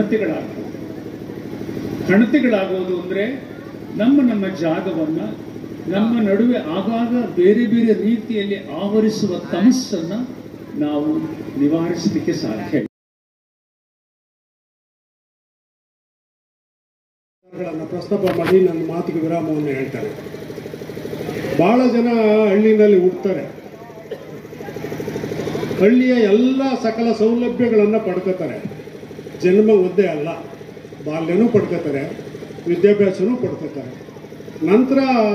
ಹಣತೆಗಳಾಗ್ತವೆ ಹಣತೆಗಳಾಗೋದು ಅಂದ್ರೆ ನಮ್ಮ ನಮ್ಮ ಜಾಗವನ್ನ ನಮ್ಮ ನಡುವೆ ಆಗಾಗ ಬೇರೆ ಬೇರೆ ರೀತಿಯಲ್ಲಿ ಆವರಿಸುವ ತಮಸ್ಸನ್ನ ನಾವು ನಿವಾರಿಸಲಿಕ್ಕೆ ಸಾಧ್ಯ ಇಲ್ಲ. ಗಳನ್ನು ಪ್ರಸ್ತಾಪ ಮಾಡಿ ನನ್ನ ಮಾತಿಗೆ ವಿರಾಮವನ್ನು ಹೇಳ್ತಾರೆ ಬಹಳ ಜನ ಹಳ್ಳಿನಲ್ಲಿ ಹುಡ್ತಾರೆ ಹಳ್ಳಿಯ ಎಲ್ಲ ಸಕಲ ಸೌಲಭ್ಯಗಳನ್ನು ಪಡ್ಕೋತಾರೆ ಜನ್ಮ ಒದ್ದೆ ಅಲ್ಲ ಬಾಲ್ಯನೂ ಪಡ್ಕೋತಾರೆ ವಿದ್ಯಾಭ್ಯಾಸನೂ ಪಡ್ಕೋತಾರೆ ನಂತರ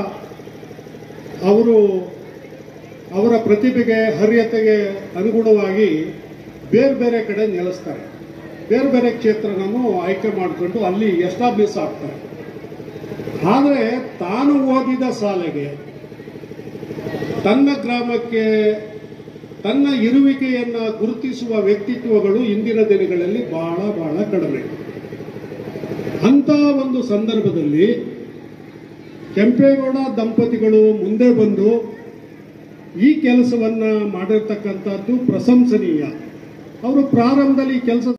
ಅವರು ಅವರ ಪ್ರತಿಭೆಗೆ ಹರ್ಯತೆಗೆ ಅನುಗುಣವಾಗಿ ಬೇರೆ ಬೇರೆ ಕಡೆ ನೆಲೆಸ್ತಾರೆ ಬೇರೆ ಬೇರೆ ಕ್ಷೇತ್ರನೂ ಆಯ್ಕೆ ಮಾಡಿಕೊಂಡು ಅಲ್ಲಿ ಎಸ್ಟಾಬ್ಲಿಷ್ ಆಗ್ತಾರೆ ಆದರೆ ತಾನು ಓದಿದ ಶಾಲೆಗೆ ತನ್ನ ಗ್ರಾಮಕ್ಕೆ ತನ್ನ ಇರುವಿಕೆಯನ್ನು ಗುರುತಿಸುವ ವ್ಯಕ್ತಿತ್ವಗಳು ಇಂದಿನ ದಿನಗಳಲ್ಲಿ ಬಹಳ ಬಹಳ ಕಡಿಮೆ ಅಂತ ಒಂದು ಸಂದರ್ಭದಲ್ಲಿ ಕೆಂಪೇಗೌಡ ದಂಪತಿಗಳು ಮುಂದೆ ಬಂದು ಈ ಕೆಲಸವನ್ನ ಮಾಡಿರ್ತಕ್ಕಂಥದ್ದು ಪ್ರಶಂಸನೀಯ ಅವರು ಪ್ರಾರಂಭದಲ್ಲಿ ಈ ಕೆಲಸ